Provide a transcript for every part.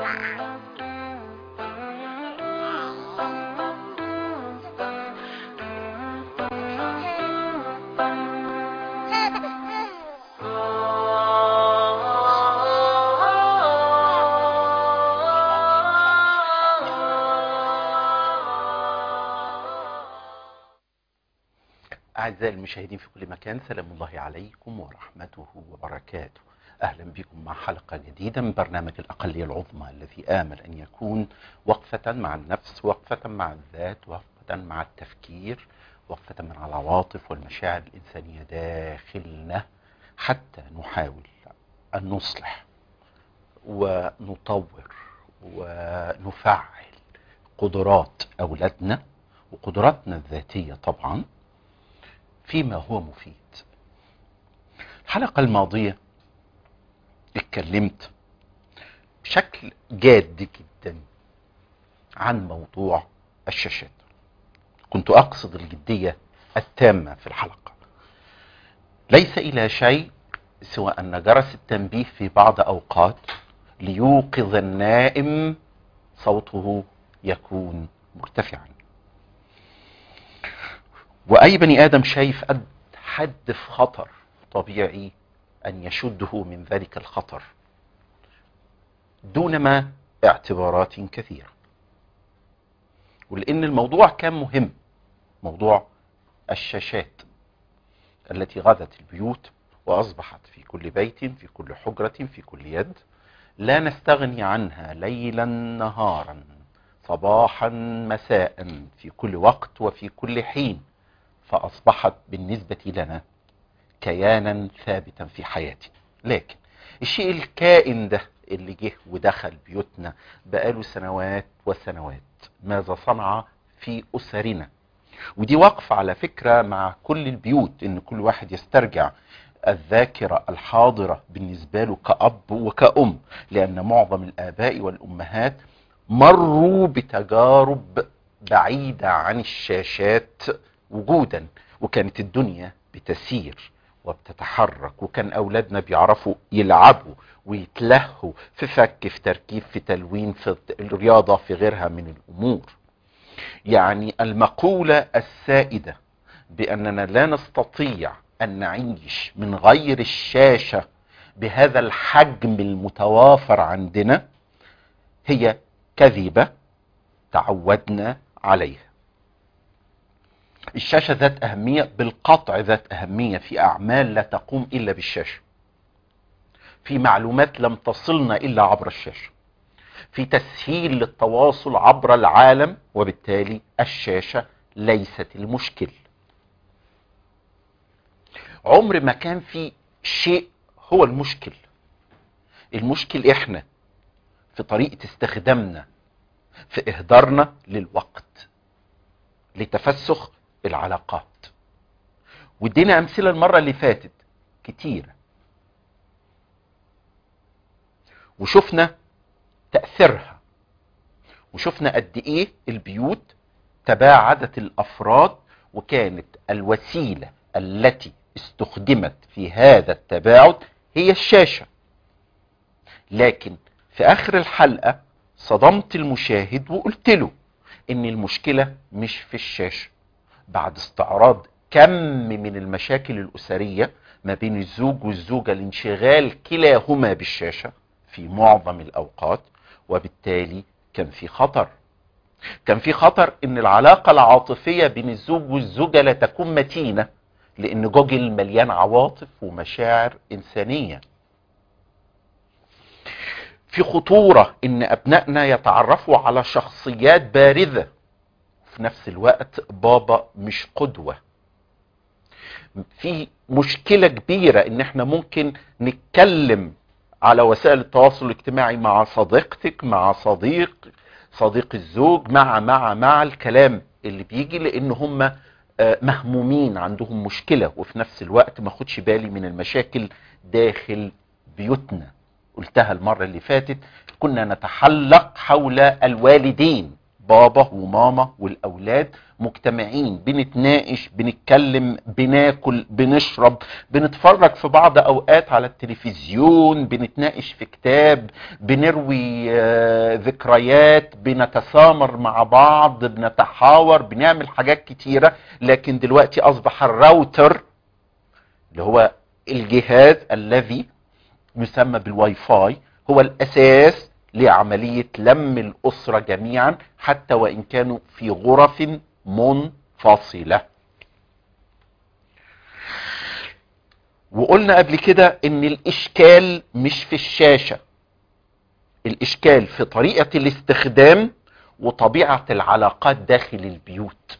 أعزائي المشاهدين في كل مكان سلام الله عليكم ورحمته وبركاته أهلا بكم مع حلقة جديدة من برنامج الأقلية العظمى الذي آمل أن يكون وقفة مع النفس وقفة مع الذات وقفة مع التفكير وقفة مع العواطف والمشاعر الإنسانية داخلنا حتى نحاول أن نصلح ونطور ونفعل قدرات أولادنا وقدراتنا الذاتية طبعا فيما هو مفيد الحلقة الماضية اتكلمت بشكل جاد جدا عن موضوع الشاشات كنت أقصد الجدية التامة في الحلقة ليس إلى شيء سوى أن جرس التنبيه في بعض أوقات ليوقظ النائم صوته يكون مرتفعا واي بني ادم شايف قد حد في خطر طبيعي ان يشده من ذلك الخطر دون ما اعتبارات كثيره ولان الموضوع كان مهم موضوع الشاشات التي غزت البيوت واصبحت في كل بيت في كل حجره في كل يد لا نستغني عنها ليلا نهارا صباحا مساء في كل وقت وفي كل حين فأصبحت بالنسبة لنا كيانا ثابتا في حياتنا لكن الشيء الكائن ده اللي جه ودخل بيوتنا بقاله سنوات وسنوات ماذا صنع في أسرنا ودي وقفة على فكرة مع كل البيوت ان كل واحد يسترجع الذاكرة الحاضرة بالنسبة له كأب وكأم لأن معظم الآباء والأمهات مروا بتجارب بعيدة عن الشاشات وجودا وكانت الدنيا بتسير وبتتحرك وكان اولادنا بيعرفوا يلعبوا ويتلهوا في فك في تركيب في تلوين في الرياضة في غيرها من الامور يعني المقولة السائدة باننا لا نستطيع ان نعيش من غير الشاشة بهذا الحجم المتوافر عندنا هي كذبة تعودنا عليها الشاشة ذات أهمية بالقطع ذات أهمية في أعمال لا تقوم إلا بالشاشة في معلومات لم تصلنا إلا عبر الشاشة في تسهيل للتواصل عبر العالم وبالتالي الشاشة ليست المشكل عمر ما كان في شيء هو المشكل المشكل احنا في طريقة استخدامنا في اهدارنا للوقت لتفسخ العلاقات وادينا امثله المره اللي فاتت كتيره وشفنا تاثيرها وشفنا قد ايه البيوت تباعدت الافراد وكانت الوسيله التي استخدمت في هذا التباعد هي الشاشه لكن في اخر الحلقه صدمت المشاهد وقلت له ان المشكله مش في الشاشه بعد استعراض كم من المشاكل الأسرية ما بين الزوج والزوجة الانشغال كلاهما بالشاشة في معظم الأوقات وبالتالي كان في خطر كان في خطر ان العلاقة العاطفية بين الزوج والزوجة لا تكون متينة لان جوجل مليان عواطف ومشاعر انسانية في خطورة ان ابنائنا يتعرفوا على شخصيات بارزة في نفس الوقت بابا مش قدوة في مشكلة كبيرة ان احنا ممكن نتكلم على وسائل التواصل الاجتماعي مع صديقتك مع صديق صديق الزوج مع مع مع الكلام اللي بيجي لان هم مهمومين عندهم مشكلة وفي نفس الوقت ما خدش بالي من المشاكل داخل بيوتنا قلتها المرة اللي فاتت كنا نتحلق حول الوالدين بابا وماما والاولاد مجتمعين بنتناقش بنتكلم بناكل بنشرب بنتفرج في بعض اوقات على التلفزيون بنتناقش في كتاب بنروي آه، ذكريات بنتسامر مع بعض بنتحاور بنعمل حاجات كتيرة لكن دلوقتي اصبح الراوتر اللي هو الجهاز الذي يسمى بالواي فاي هو الاساس لعملية لم الاسرة جميعا حتى وان كانوا في غرف منفصلة وقلنا قبل كده ان الاشكال مش في الشاشة الاشكال في طريقة الاستخدام وطبيعة العلاقات داخل البيوت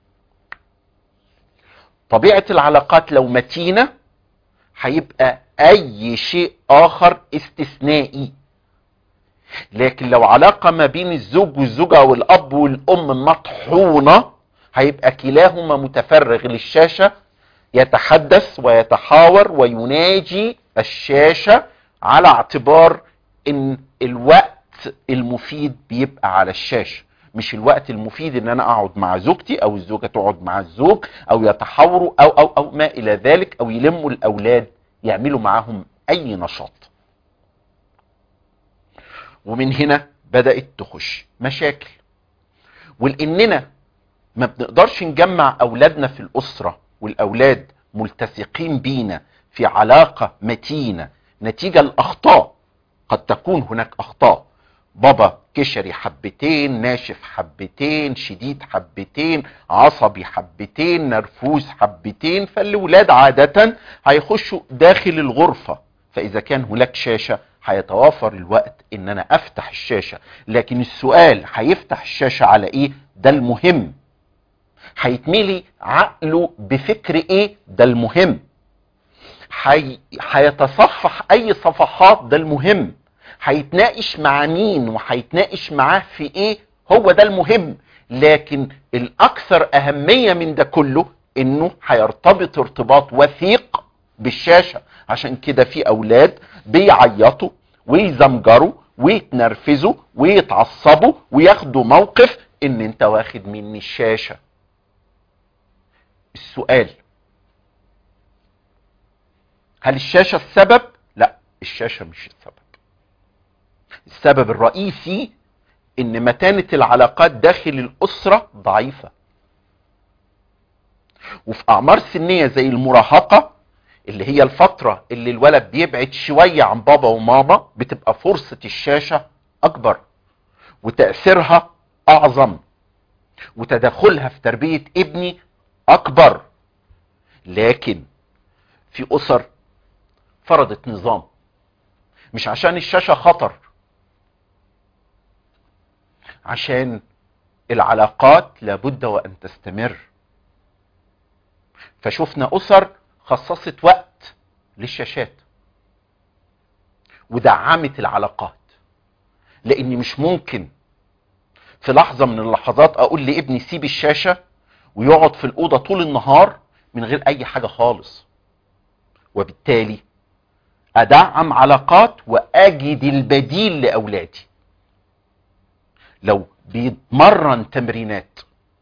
طبيعة العلاقات لو متينة هيبقى اي شيء اخر استثنائي لكن لو علاقة ما بين الزوج والزوجة والاب والام مطحونة هيبقى كلاهما متفرغ للشاشة يتحدث ويتحاور ويناجي الشاشة على اعتبار ان الوقت المفيد بيبقى على الشاشة مش الوقت المفيد ان انا اقعد مع زوجتي او الزوجة تقعد مع الزوج او يتحاوروا او او او ما الى ذلك او يلموا الاولاد يعملوا معاهم اي نشاط ومن هنا بدأت تخش مشاكل ولاننا ما بنقدرش نجمع اولادنا في الاسرة والاولاد ملتصقين بينا في علاقة متينة نتيجة الاخطاء قد تكون هناك اخطاء بابا كشري حبتين ناشف حبتين شديد حبتين عصبي حبتين نرفوز حبتين فالولاد عادة هيخشوا داخل الغرفة فاذا كان هناك شاشة هيتوافر الوقت ان انا افتح الشاشة لكن السؤال هيفتح الشاشة على ايه ده المهم هيتملي عقله بفكر ايه ده المهم هي... هيتصفح اي صفحات ده المهم هيتناقش مع مين وهيتناقش معاه في ايه هو ده المهم لكن الاكثر اهمية من ده كله انه هيرتبط ارتباط وثيق بالشاشة عشان كده في اولاد بيعيطوا ويزمجروا ويتنرفزوا ويتعصبوا وياخدوا موقف ان انت واخد مني الشاشة السؤال هل الشاشة السبب لا الشاشة مش السبب السبب الرئيسي ان متانة العلاقات داخل الاسرة ضعيفة وفي اعمار سنية زي المراهقة اللي هي الفترة اللي الولد بيبعد شوية عن بابا وماما بتبقى فرصة الشاشة اكبر وتأثيرها اعظم وتدخلها في تربية ابني اكبر لكن في اسر فرضت نظام مش عشان الشاشة خطر عشان العلاقات لابد وان تستمر فشفنا اسر خصصت وقت للشاشات ودعمت العلاقات لاني مش ممكن في لحظة من اللحظات اقول لابني سيب الشاشة ويقعد في الاوضة طول النهار من غير اي حاجة خالص وبالتالي ادعم علاقات واجد البديل لاولادي لو بيتمرن تمرينات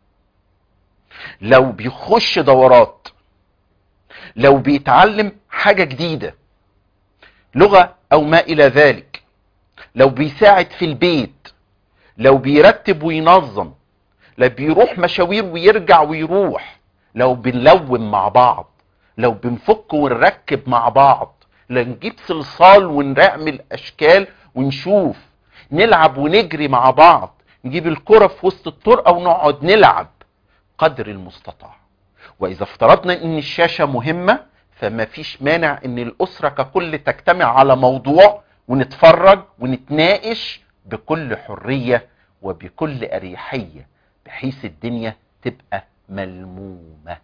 لو بيخش دورات لو بيتعلم حاجة جديدة لغة او ما الى ذلك لو بيساعد في البيت لو بيرتب وينظم لو بيروح مشاوير ويرجع ويروح لو بنلون مع بعض لو بنفك ونركب مع بعض لو نجيب صلصال ونعمل اشكال ونشوف نلعب ونجري مع بعض نجيب الكرة في وسط الطرقة ونقعد نلعب قدر المستطاع واذا افترضنا ان الشاشة مهمة فما فيش مانع ان الاسرة ككل تجتمع على موضوع ونتفرج ونتناقش بكل حرية وبكل اريحية بحيث الدنيا تبقى ملمومة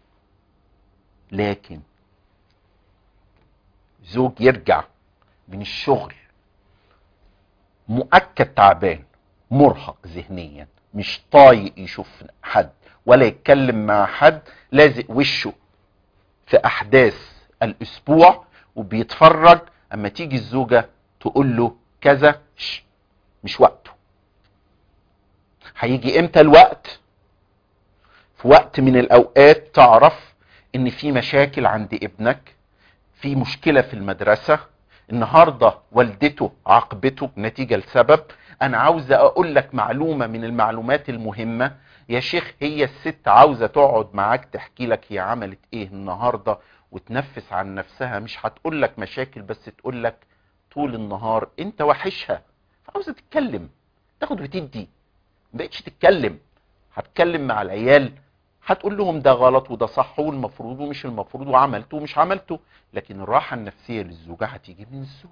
لكن زوج يرجع من الشغل مؤكد تعبان مرهق ذهنيا مش طايق يشوف حد ولا يتكلم مع حد لازق وشه في احداث الاسبوع وبيتفرج اما تيجي الزوجة تقول له كذا مش وقته هيجي امتى الوقت في وقت من الاوقات تعرف ان في مشاكل عند ابنك في مشكلة في المدرسة النهاردة والدته عاقبته نتيجة لسبب انا عاوزة اقول لك معلومة من المعلومات المهمة يا شيخ هي الست عاوزة تقعد معاك تحكي لك هي عملت ايه النهاردة وتنفس عن نفسها مش هتقول لك مشاكل بس تقول لك طول النهار انت وحشها عاوزة تتكلم تاخد وتدي ما بقتش تتكلم هتكلم مع العيال هتقول لهم ده غلط وده صح والمفروض ومش المفروض وعملته ومش عملته لكن الراحة النفسية للزوجة هتيجي من الزوج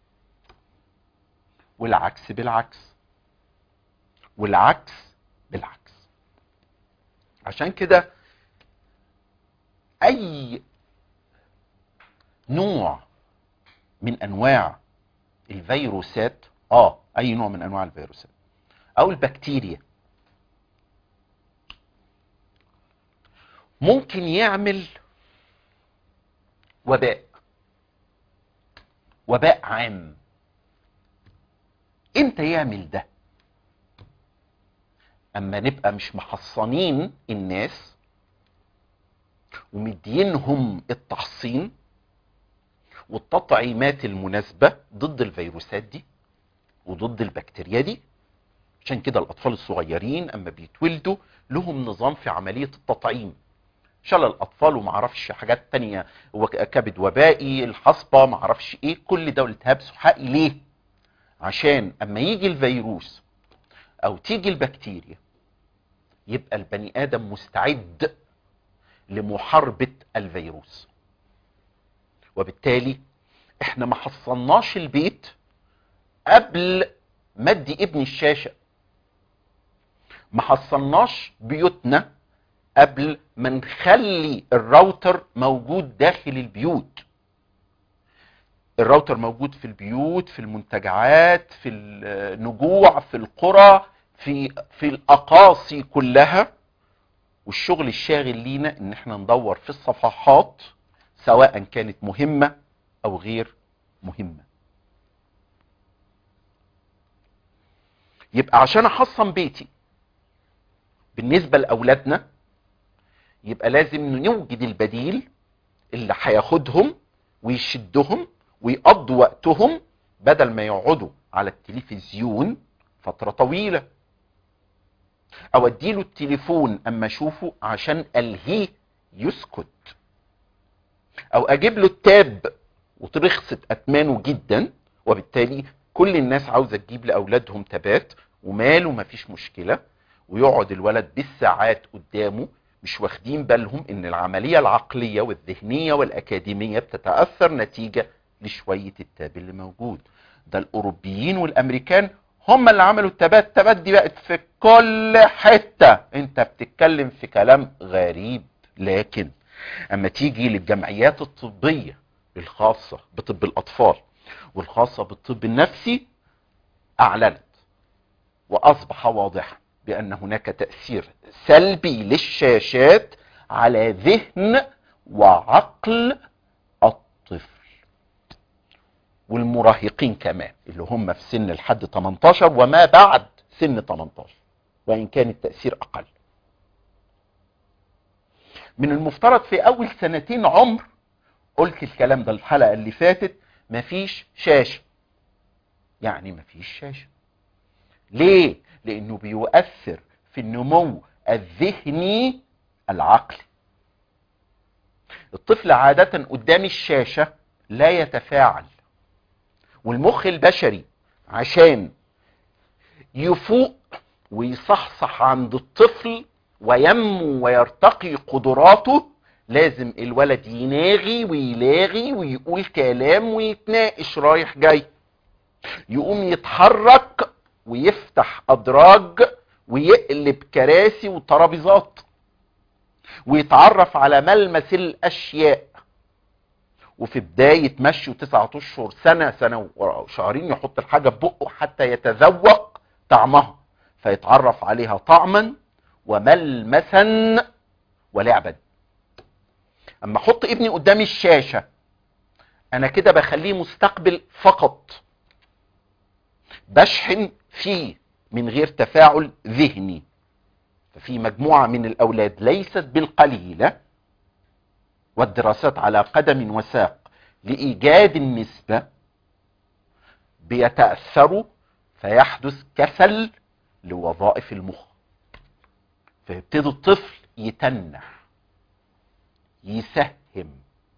والعكس بالعكس والعكس بالعكس عشان كده اي نوع من انواع الفيروسات اه اي نوع من انواع الفيروسات او البكتيريا ممكن يعمل وباء وباء عام امتى يعمل ده اما نبقى مش محصنين الناس ومدينهم التحصين والتطعيمات المناسبة ضد الفيروسات دي وضد البكتيريا دي عشان كده الاطفال الصغيرين اما بيتولدوا لهم نظام في عملية التطعيم شلل الاطفال ومعرفش حاجات تانية كبد وبائي الحصبة معرفش ايه كل ده التهاب سحائي ليه عشان اما يجي الفيروس او تيجي البكتيريا يبقى البني ادم مستعد لمحاربة الفيروس وبالتالي احنا ما حصلناش البيت قبل ما ادي ابني الشاشة ما حصلناش بيوتنا قبل ما نخلي الراوتر موجود داخل البيوت الراوتر موجود في البيوت في المنتجعات في النجوع في القرى في في الاقاصي كلها والشغل الشاغل لينا ان احنا ندور في الصفحات سواء كانت مهمة او غير مهمة يبقى عشان احصن بيتي بالنسبة لاولادنا يبقى لازم نوجد البديل اللي هياخدهم ويشدهم ويقضوا وقتهم بدل ما يقعدوا على التلفزيون فترة طويلة او اديله التليفون اما اشوفه عشان الهيه يسكت او اجيب له التاب وترخصت اتمانه جدا وبالتالي كل الناس عاوزة تجيب لاولادهم تابات وماله مفيش مشكلة ويقعد الولد بالساعات قدامه مش واخدين بالهم ان العملية العقلية والذهنية والاكاديمية بتتأثر نتيجة لشوية التاب اللي موجود ده الاوروبيين والامريكان هم اللي عملوا التابات التابات دي بقت في كل حتة انت بتتكلم في كلام غريب لكن اما تيجي للجمعيات الطبية الخاصة بطب الاطفال والخاصة بالطب النفسي اعلنت واصبح واضحا بان هناك تأثير سلبي للشاشات على ذهن وعقل الطفل والمراهقين كمان اللي هم في سن الحد 18 وما بعد سن 18 وان كان التأثير اقل من المفترض في اول سنتين عمر قلت الكلام ده الحلقة اللي فاتت مفيش شاشة يعني مفيش شاشة ليه لانه بيؤثر في النمو الذهني العقلي الطفل عادة قدام الشاشة لا يتفاعل والمخ البشري عشان يفوق ويصحصح عند الطفل وينمو ويرتقي قدراته لازم الولد يناغي ويلاغي ويقول كلام ويتناقش رايح جاي يقوم يتحرك ويفتح ادراج ويقلب كراسي وترابيزات ويتعرف على ملمس الاشياء وفي بداية مشيه تسعة اشهر سنة سنة وشهرين يحط الحاجة ببقه حتى يتذوق طعمها فيتعرف عليها طعما وملمسا ولعبا اما احط ابني قدام الشاشة انا كده بخليه مستقبل فقط بشحن فيه من غير تفاعل ذهني ففي مجموعة من الأولاد ليست بالقليلة والدراسات على قدم وساق لإيجاد النسبة بيتأثروا فيحدث كسل لوظائف المخ فيبتدي الطفل يتنح يسهم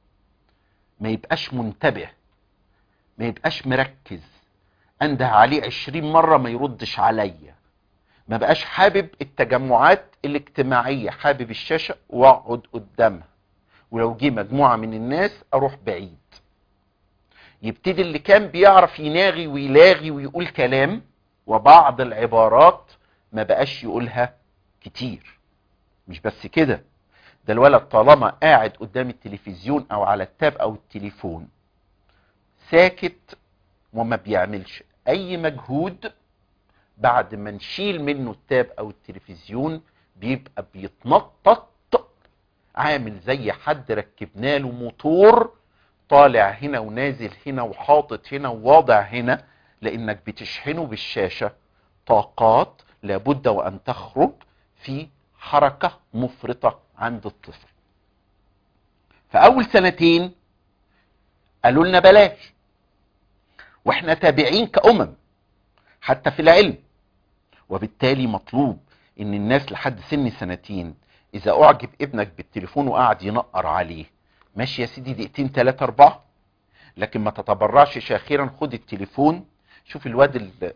ما يبقاش منتبه ما يبقاش مركز انده عليه عشرين مرة ما يردش عليا ما بقاش حابب التجمعات الاجتماعية حابب الشاشة واقعد قدامها ولو جه مجموعة من الناس اروح بعيد يبتدي اللي كان بيعرف يناغي ويلاغي ويقول كلام وبعض العبارات ما بقاش يقولها كتير مش بس كده ده الولد طالما قاعد قدام التلفزيون او على التاب او التليفون ساكت وما بيعملش اي مجهود بعد ما نشيل منه التاب او التلفزيون بيبقى بيتنطط عامل زي حد ركبنا له موتور طالع هنا ونازل هنا وحاطط هنا وواضع هنا لانك بتشحنه بالشاشة طاقات لابد وان تخرج في حركة مفرطة عند الطفل فاول سنتين قالوا لنا بلاش واحنا تابعين كأمم حتى في العلم وبالتالي مطلوب ان الناس لحد سن سنتين اذا اعجب ابنك بالتليفون وقعد ينقر عليه ماشي يا سيدي دقيقتين تلاتة اربعة لكن ما تتبرعش شاخرا خد التليفون شوف الواد ال-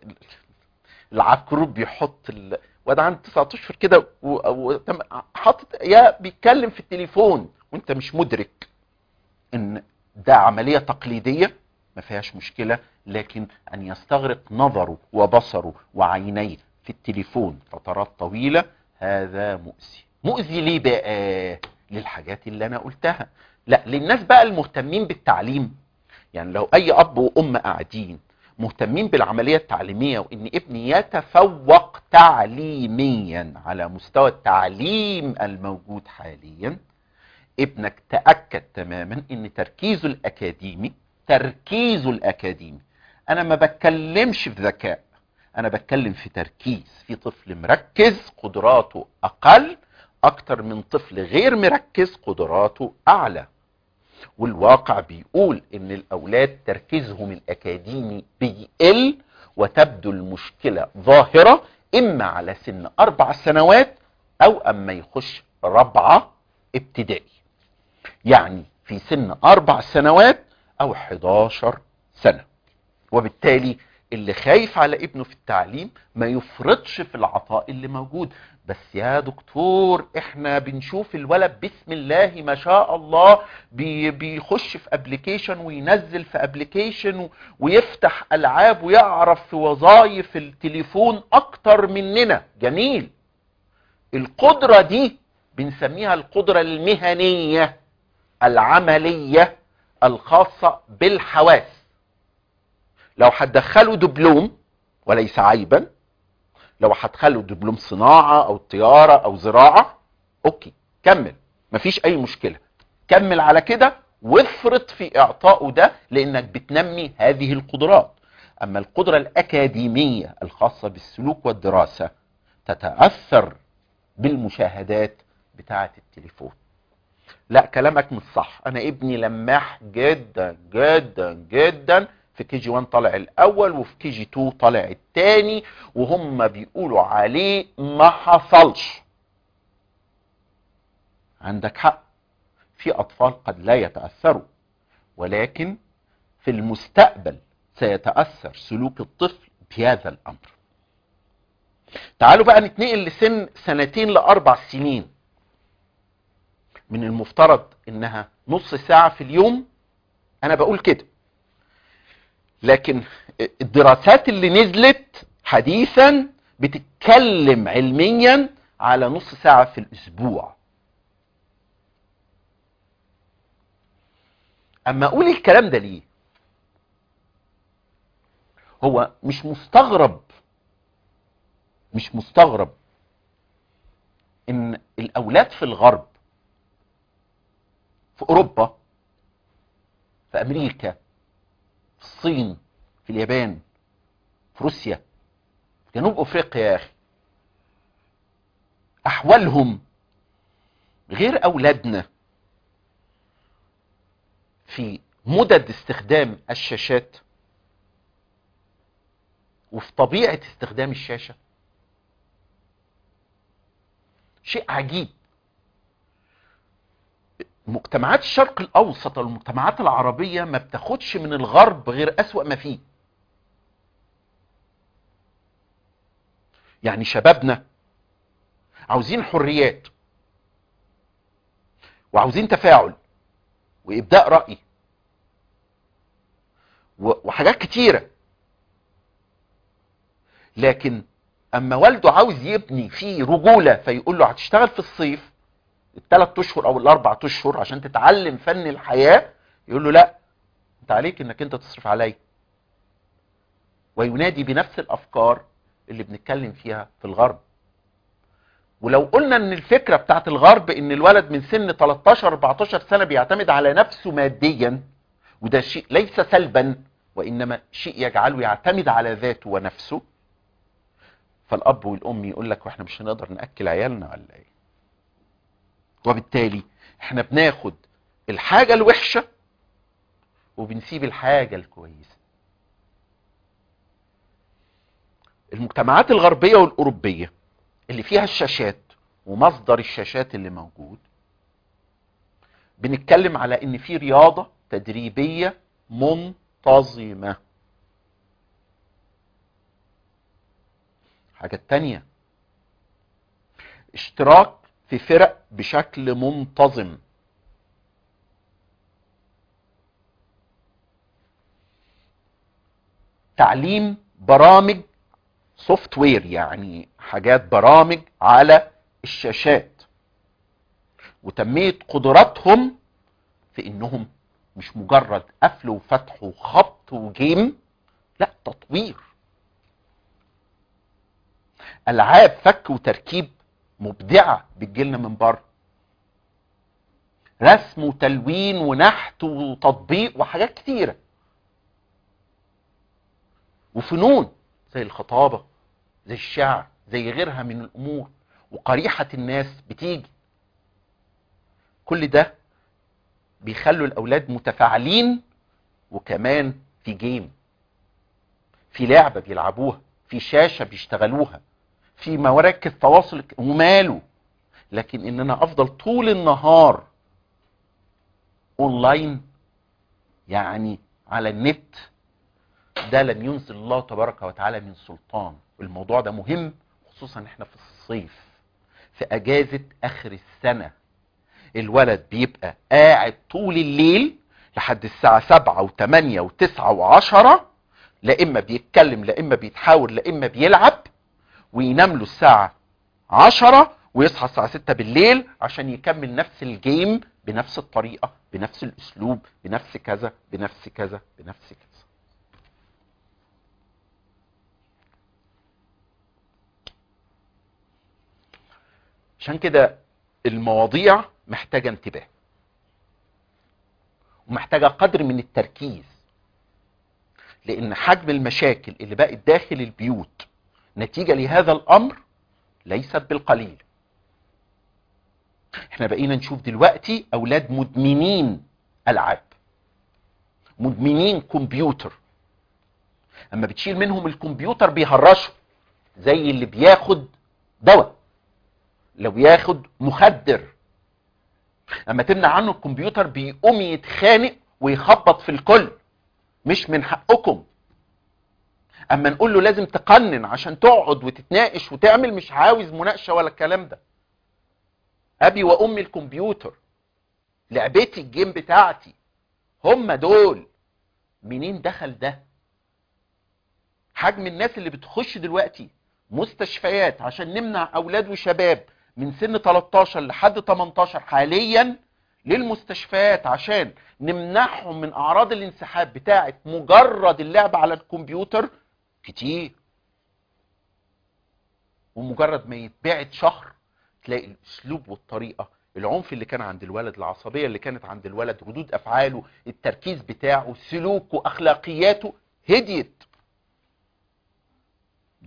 العكروب بيحط ال- واد عنده 9 اشهر كده و- و- تم- حاطط يا بيتكلم في التليفون وانت مش مدرك ان ده عملية تقليدية ما فيهاش مشكلة لكن ان يستغرق نظره وبصره وعينيه في التليفون فترات طويلة هذا مؤذي مؤذي ليه بقى للحاجات اللي انا قلتها لا للناس بقى المهتمين بالتعليم يعني لو اي اب وام قاعدين مهتمين بالعملية التعليمية وان ابني يتفوق تعليميا على مستوى التعليم الموجود حاليا ابنك تأكد تماما ان تركيزه الاكاديمي تركيزه الاكاديمي انا ما بتكلمش في ذكاء انا بتكلم في تركيز في طفل مركز قدراته اقل اكتر من طفل غير مركز قدراته اعلى والواقع بيقول ان الاولاد تركيزهم الاكاديمي بيقل وتبدو المشكلة ظاهرة اما على سن اربع سنوات او اما يخش رابعة ابتدائي يعني في سن اربع سنوات او 11 سنة وبالتالي اللي خايف على ابنه في التعليم ما يفرطش في العطاء اللي موجود بس يا دكتور احنا بنشوف الولد بسم الله ما شاء الله بي بيخش في ابلكيشن وينزل في ابلكيشن ويفتح العاب ويعرف في وظائف التليفون اكتر مننا جميل القدرة دي بنسميها القدرة المهنية العملية الخاصة بالحواس لو هتدخله دبلوم وليس عيبا لو هتخلوا دبلوم صناعة او طيارة او زراعة اوكي كمل مفيش اي مشكلة كمل على كده وافرط في اعطائه ده لانك بتنمي هذه القدرات اما القدرة الاكاديمية الخاصة بالسلوك والدراسة تتأثر بالمشاهدات بتاعة التليفون لا كلامك مش صح انا ابني لماح جدا جدا جدا في كي جي 1 طالع الاول وفي كي جي 2 طالع الثاني وهم بيقولوا عليه ما حصلش عندك حق في اطفال قد لا يتاثروا ولكن في المستقبل سيتاثر سلوك الطفل بهذا الامر تعالوا بقى نتنقل لسن سنتين لاربع سنين من المفترض انها نص ساعة في اليوم انا بقول كده لكن الدراسات اللي نزلت حديثا بتتكلم علميا على نص ساعة في الاسبوع اما اقول الكلام ده ليه هو مش مستغرب مش مستغرب ان الاولاد في الغرب في اوروبا في امريكا في الصين في اليابان في روسيا في جنوب افريقيا يا اخي احوالهم غير اولادنا في مدد استخدام الشاشات وفي طبيعة استخدام الشاشة شيء عجيب مجتمعات الشرق الاوسط والمجتمعات العربية ما بتاخدش من الغرب غير اسوأ ما فيه يعني شبابنا عاوزين حريات وعاوزين تفاعل وابداء راي و- وحاجات كتيره لكن اما والده عاوز يبني فيه رجوله فيقول له هتشتغل في الصيف الثلاث اشهر او الاربع اشهر عشان تتعلم فن الحياه يقول له لا انت عليك انك انت تصرف عليا وينادي بنفس الافكار اللي بنتكلم فيها في الغرب ولو قلنا ان الفكره بتاعت الغرب ان الولد من سن 13 14 سنه بيعتمد على نفسه ماديا وده شيء ليس سلبا وانما شيء يجعله يعتمد على ذاته ونفسه فالاب والام يقول لك واحنا مش هنقدر ناكل عيالنا ولا ايه وبالتالي احنا بناخد الحاجه الوحشه وبنسيب الحاجه الكويسه المجتمعات الغربيه والاوروبيه اللي فيها الشاشات ومصدر الشاشات اللي موجود بنتكلم على ان في رياضه تدريبيه منتظمه حاجة تانية اشتراك في فرق بشكل منتظم تعليم برامج سوفت وير يعني حاجات برامج على الشاشات وتنمية قدراتهم في انهم مش مجرد قفل وفتح وخبط وجيم لا تطوير العاب فك وتركيب مبدعه بتجيلنا من بره رسم وتلوين ونحت وتطبيق وحاجات كتيره وفنون زي الخطابه زي الشعر زي غيرها من الامور وقريحه الناس بتيجي كل ده بيخلوا الاولاد متفاعلين وكمان في جيم في لعبه بيلعبوها في شاشه بيشتغلوها في مراكز تواصل وماله لكن ان انا افضل طول النهار اونلاين يعني على النت ده لن ينزل الله تبارك وتعالى من سلطان الموضوع ده مهم خصوصا احنا في الصيف في اجازة اخر السنة الولد بيبقى قاعد طول الليل لحد الساعة سبعة وثمانية وتسعة وعشرة لا اما بيتكلم لا اما بيتحاور لا اما بيلعب وينام له الساعة عشرة ويصحى الساعة ستة بالليل عشان يكمل نفس الجيم بنفس الطريقة بنفس الاسلوب بنفس كذا بنفس كذا بنفس كذا عشان كده المواضيع محتاجة انتباه ومحتاجة قدر من التركيز لان حجم المشاكل اللي بقت داخل البيوت نتيجة لهذا الامر ليست بالقليل احنا بقينا نشوف دلوقتي اولاد مدمنين العاب مدمنين كمبيوتر اما بتشيل منهم الكمبيوتر بيهرشوا زي اللي بياخد دواء لو ياخد مخدر اما تمنع عنه الكمبيوتر بيقوم يتخانق ويخبط في الكل مش من حقكم اما نقول له لازم تقنن عشان تقعد وتتناقش وتعمل مش عاوز مناقشه ولا الكلام ده ابي وامي الكمبيوتر لعبتي الجيم بتاعتي هم دول منين دخل ده حجم الناس اللي بتخش دلوقتي مستشفيات عشان نمنع اولاد وشباب من سن 13 لحد 18 حاليا للمستشفيات عشان نمنعهم من اعراض الانسحاب بتاعه مجرد اللعب على الكمبيوتر كتير ومجرد ما يتبعد شهر تلاقي الاسلوب والطريقه العنف اللي كان عند الولد العصبيه اللي كانت عند الولد ردود افعاله التركيز بتاعه سلوكه اخلاقياته هديت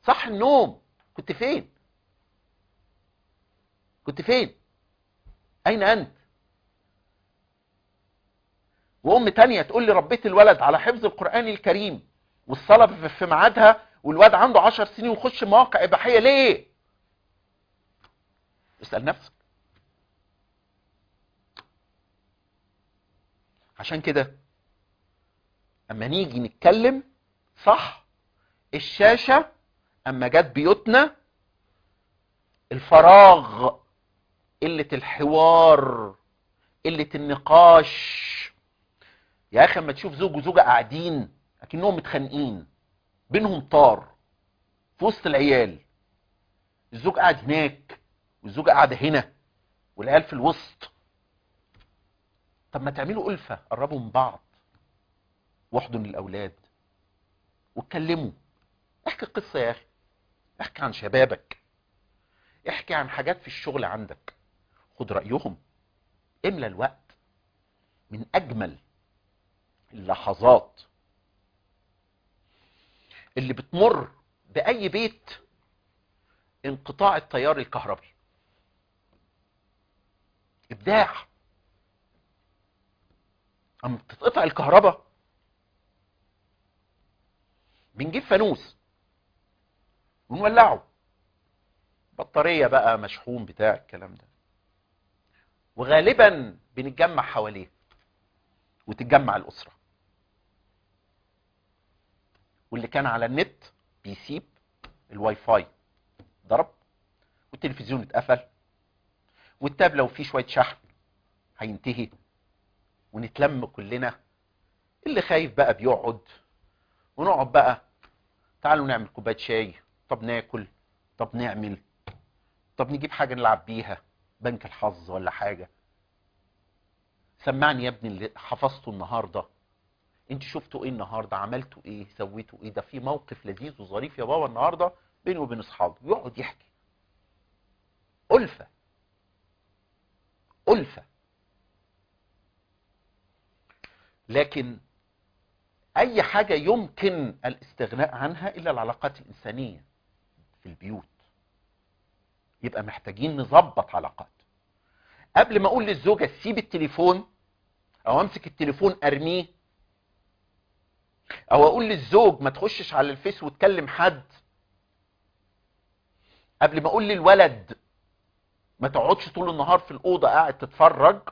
صح النوم كنت فين كنت فين اين انت وام تانية تقول لي ربيت الولد على حفظ القرآن الكريم والصلاة في ميعادها والواد عنده عشر سنين ويخش مواقع اباحية ليه اسأل نفسك عشان كده اما نيجي نتكلم صح الشاشة اما جت بيوتنا الفراغ قلة الحوار قلة النقاش يا اخي اما تشوف زوج وزوجة قاعدين اكنهم متخانقين بينهم طار في وسط العيال الزوج قاعد هناك والزوجة قاعدة هنا والعيال في الوسط طب ما تعملوا ألفة قربوا من بعض واحضن الأولاد واتكلموا احكي قصة يا أخي احكي عن شبابك احكي عن حاجات في الشغل عندك خد رأيهم املى الوقت من أجمل اللحظات اللي بتمر بأي بيت انقطاع التيار الكهربي ابداع اما بتتقطع الكهرباء بنجيب فانوس ونولعه بطارية بقى مشحون بتاع الكلام ده وغالبا بنتجمع حواليه وتتجمع الأسرة واللي كان على النت بيسيب الواي فاي ضرب والتلفزيون اتقفل والتاب لو فيه شويه شحن هينتهي ونتلم كلنا اللي خايف بقى بيقعد ونقعد بقى تعالوا نعمل كوبايه شاي طب ناكل طب نعمل طب نجيب حاجه نلعب بيها بنك الحظ ولا حاجه سمعني يا ابني اللي حفظته النهارده انت شفتوا ايه النهارده عملتوا ايه سويتوا ايه ده في موقف لذيذ وظريف يا بابا النهارده بيني وبين اصحابي يقعد يحكي ألفة ألفة لكن أي حاجة يمكن الاستغناء عنها إلا العلاقات الإنسانية في البيوت يبقى محتاجين نظبط علاقات قبل ما أقول للزوجة سيب التليفون أو أمسك التليفون أرميه أو أقول للزوج ما تخشش على الفيس وتكلم حد قبل ما أقول للولد ما تقعدش طول النهار في الأوضة قاعد تتفرج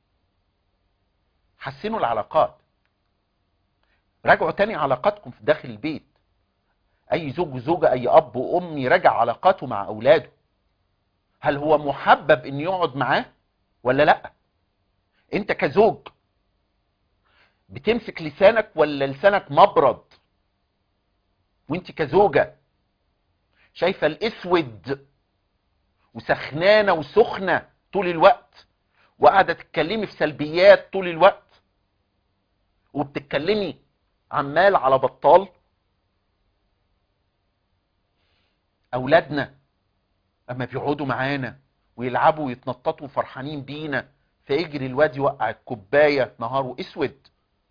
حسنوا العلاقات راجعوا تاني علاقاتكم في داخل البيت أي زوج وزوجة أي أب وأم يراجع علاقاته مع أولاده هل هو محبب إن يقعد معاه ولا لأ أنت كزوج بتمسك لسانك ولا لسانك مبرد وانت كزوجة شايفة الاسود وسخنانة وسخنة طول الوقت وقاعدة تتكلمي في سلبيات طول الوقت وبتتكلمي عمال على بطال اولادنا اما بيقعدوا معانا ويلعبوا ويتنططوا فرحانين بينا فيجري الواد يوقع الكوبايه نهاره اسود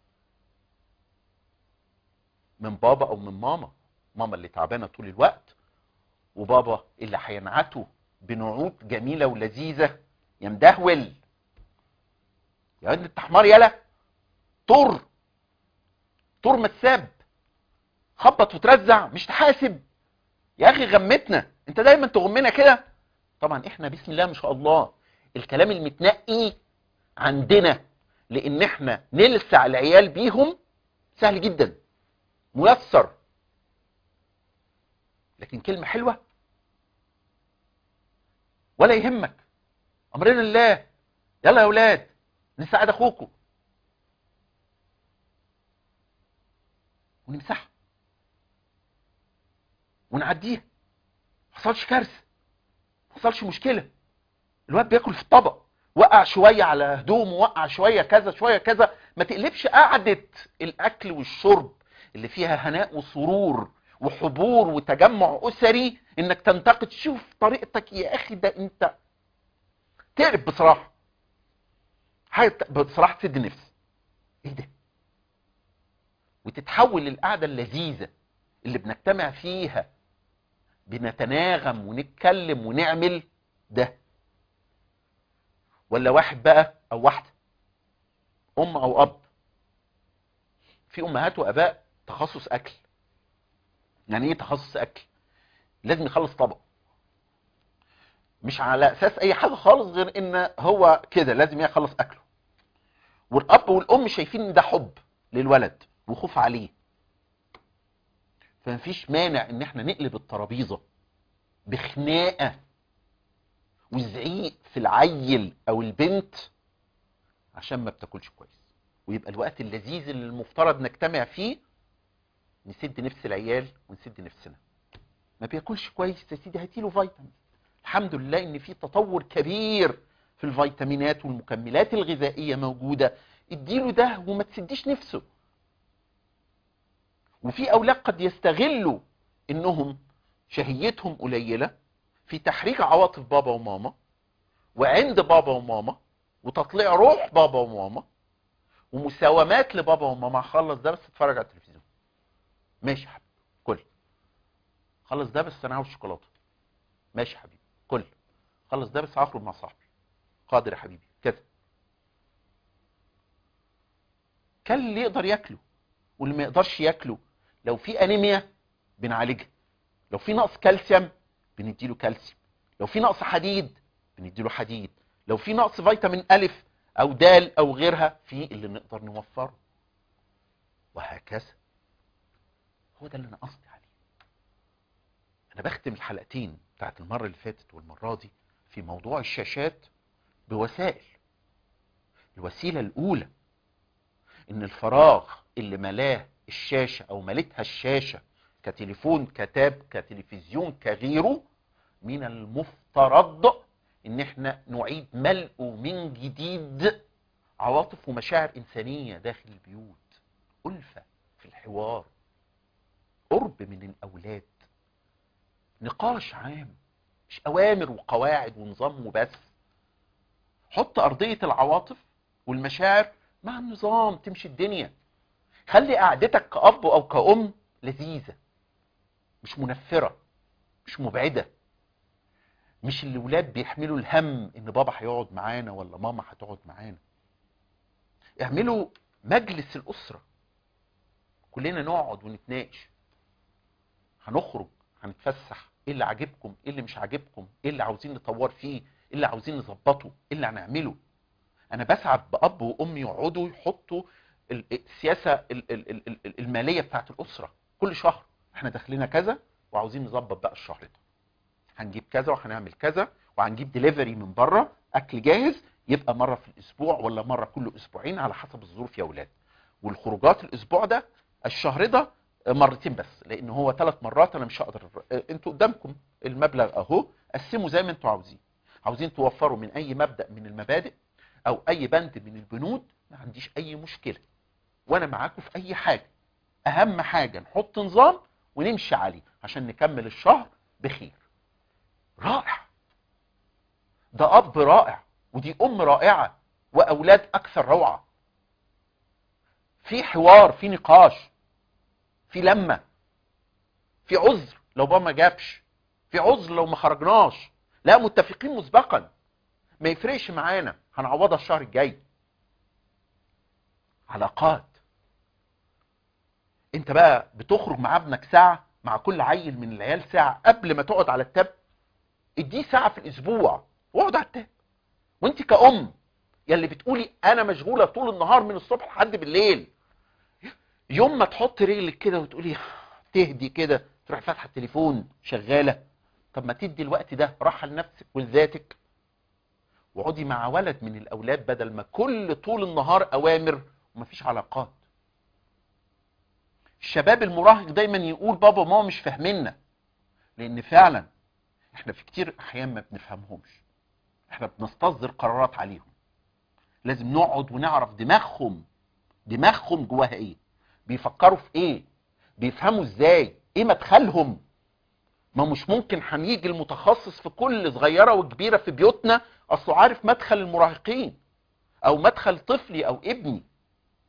من بابا او من ماما ماما اللي تعبانه طول الوقت وبابا اللي هينعته بنعوت جميله ولذيذه يا مدهول يا ابن التحمار يالا طر طر مساب خبط وترزع مش تحاسب يا اخي غمتنا انت دايما تغمنا كده طبعا احنا بسم الله ما شاء الله الكلام المتنقي عندنا لان احنا نلسع العيال بيهم سهل جدا ميسر لكن كلمة حلوة ولا يهمك امرنا الله يلا يا اولاد نساعد اخوكم ونمسحها ونعديها ما حصلش كارثه ما حصلش مشكله الواد بياكل في الطبق وقع شويه على هدومه وقع شويه كذا شويه كذا ما تقلبش قعده الاكل والشرب اللي فيها هناء وسرور وحبور وتجمع اسري انك تنتقد شوف طريقتك يا اخي ده انت تقرب بصراحه حاجه بصراحه تسد النفس ايه ده وتتحول للقعده اللذيذه اللي بنجتمع فيها بنتناغم ونتكلم ونعمل ده ولا واحد بقى او واحده ام او اب في امهات واباء تخصص اكل يعني ايه تخصص اكل لازم يخلص طبق مش على اساس اي حاجه خالص غير ان هو كده لازم يخلص اكله والاب والام شايفين ان ده حب للولد وخوف عليه فمفيش مانع ان احنا نقلب الترابيزه بخناقه وزعيق في العيل او البنت عشان ما بتاكلش كويس ويبقى الوقت اللذيذ اللي المفترض نجتمع فيه نسد نفس العيال ونسد نفسنا ما بياكلش كويس يا سيدي هاتيله فيتامين الحمد لله ان في تطور كبير في الفيتامينات والمكملات الغذائيه موجوده اديله ده وما تسديش نفسه وفي اولاد قد يستغلوا انهم شهيتهم قليله في تحريك عواطف بابا وماما وعند بابا وماما وتطليع روح بابا وماما ومساومات لبابا وماما خلص ده بس اتفرج على التلفزيون ماشي يا حبيبي كل خلص ده بس انا عاوز شوكولاته ماشي يا حبيبي كل خلص ده بس هخرج مع صاحبي قادر يا حبيبي كده كل اللي يقدر ياكله واللي ما يقدرش ياكله لو في انيميا بنعالجها لو في نقص كالسيوم بنديله كالسيوم لو في نقص حديد بنديله حديد لو في نقص فيتامين الف او دال او غيرها في اللي نقدر نوفره وهكذا هو ده اللي انا قصدي عليه انا بختم الحلقتين بتاعت المره اللي فاتت والمره دي في موضوع الشاشات بوسائل الوسيله الاولى ان الفراغ اللي ملاه الشاشه او ملتها الشاشه كتليفون كتاب كتلفزيون كغيره من المفترض ان احنا نعيد ملئه من جديد عواطف ومشاعر انسانيه داخل البيوت الفه في الحوار قرب من الاولاد نقاش عام مش اوامر وقواعد ونظام وبس حط ارضيه العواطف والمشاعر مع النظام تمشي الدنيا خلي قعدتك كأب أو كأم لذيذة مش منفرة مش مبعدة مش اللي ولاد بيحملوا الهم ان بابا هيقعد معانا ولا ماما هتقعد معانا اعملوا مجلس الأسرة كلنا نقعد ونتناقش هنخرج هنتفسح ايه اللي عاجبكم ايه اللي مش عاجبكم ايه اللي عاوزين نطور فيه ايه اللي عاوزين نظبطه ايه اللي هنعمله انا بسعد باب وام يقعدوا يحطوا السياسه الماليه بتاعت الاسره كل شهر احنا داخلنا كذا وعاوزين نظبط بقى الشهر ده هنجيب كذا وهنعمل كذا وهنجيب دليفري من بره اكل جاهز يبقى مره في الاسبوع ولا مره كل اسبوعين على حسب الظروف يا اولاد والخروجات الاسبوع ده الشهر ده مرتين بس لان هو ثلاث مرات انا مش هقدر انتوا قدامكم المبلغ اهو قسموا زي ما انتوا عاوزين عاوزين توفروا من اي مبدا من المبادئ او اي بند من البنود ما عنديش اي مشكله وانا معاكم في اي حاجه اهم حاجه نحط نظام ونمشي عليه عشان نكمل الشهر بخير رائع ده اب رائع ودي ام رائعه واولاد اكثر روعه في حوار في نقاش في لمه في عذر لو بابا ما جابش في عذر لو ما خرجناش لا متفقين مسبقا ما يفرقش معانا هنعوضها الشهر الجاي علاقات انت بقى بتخرج مع ابنك ساعة مع كل عيل من العيال ساعة قبل ما تقعد على التاب اديه ساعة في الاسبوع واقعد على التاب وانت كأم يلي بتقولي انا مشغولة طول النهار من الصبح لحد بالليل يوم ما تحط رجلك كده وتقولي تهدي كده تروح فاتحه التليفون شغاله طب ما تدي الوقت ده راحه لنفسك ولذاتك واقعدي مع ولد من الاولاد بدل ما كل طول النهار اوامر ومفيش علاقات الشباب المراهق دايما يقول بابا وماما مش فاهميننا لان فعلا احنا في كتير احيان ما بنفهمهمش احنا بنستصدر قرارات عليهم لازم نقعد ونعرف دماغهم دماغهم جواها ايه بيفكروا في ايه بيفهموا ازاي ايه مدخلهم ما مش ممكن هنيجي المتخصص في كل صغيره وكبيره في بيوتنا اصله عارف مدخل المراهقين او مدخل طفلي او ابني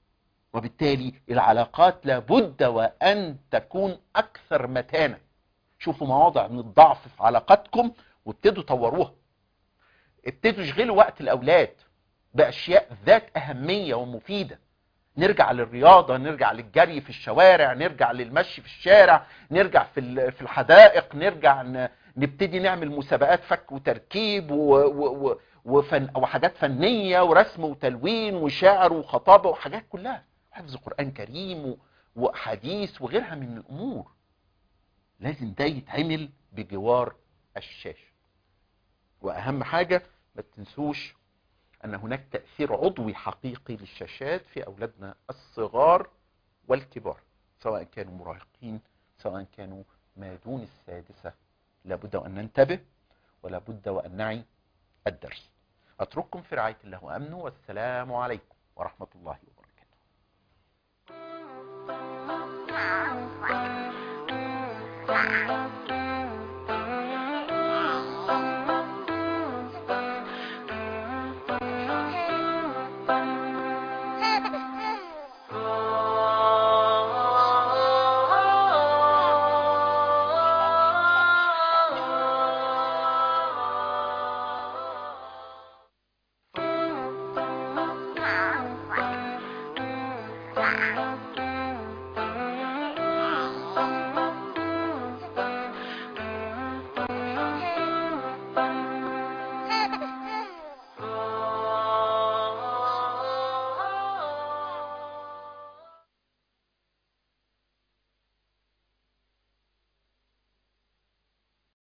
وبالتالي العلاقات لابد وان تكون اكثر متانه شوفوا مواضع من الضعف في علاقاتكم وابتدوا طوروها ابتدوا يشغلوا وقت الاولاد باشياء ذات اهميه ومفيده نرجع للرياضه نرجع للجري في الشوارع نرجع للمشي في الشارع نرجع في ال- في الحدائق نرجع ن- نبتدي نعمل مسابقات فك وتركيب و و و وفن وحاجات فنيه ورسم وتلوين وشعر وخطابه وحاجات كلها حفظ قران كريم و- واحاديث وغيرها من الامور لازم ده يتعمل بجوار الشاشه واهم حاجه ما تنسوش ان هناك تاثير عضوي حقيقي للشاشات في اولادنا الصغار والكبار سواء كانوا مراهقين سواء كانوا ما دون السادسه لابد وان ننتبه ولا بد وان نعي الدرس اترككم في رعايه الله وامنه والسلام عليكم ورحمه الله وبركاته Wow.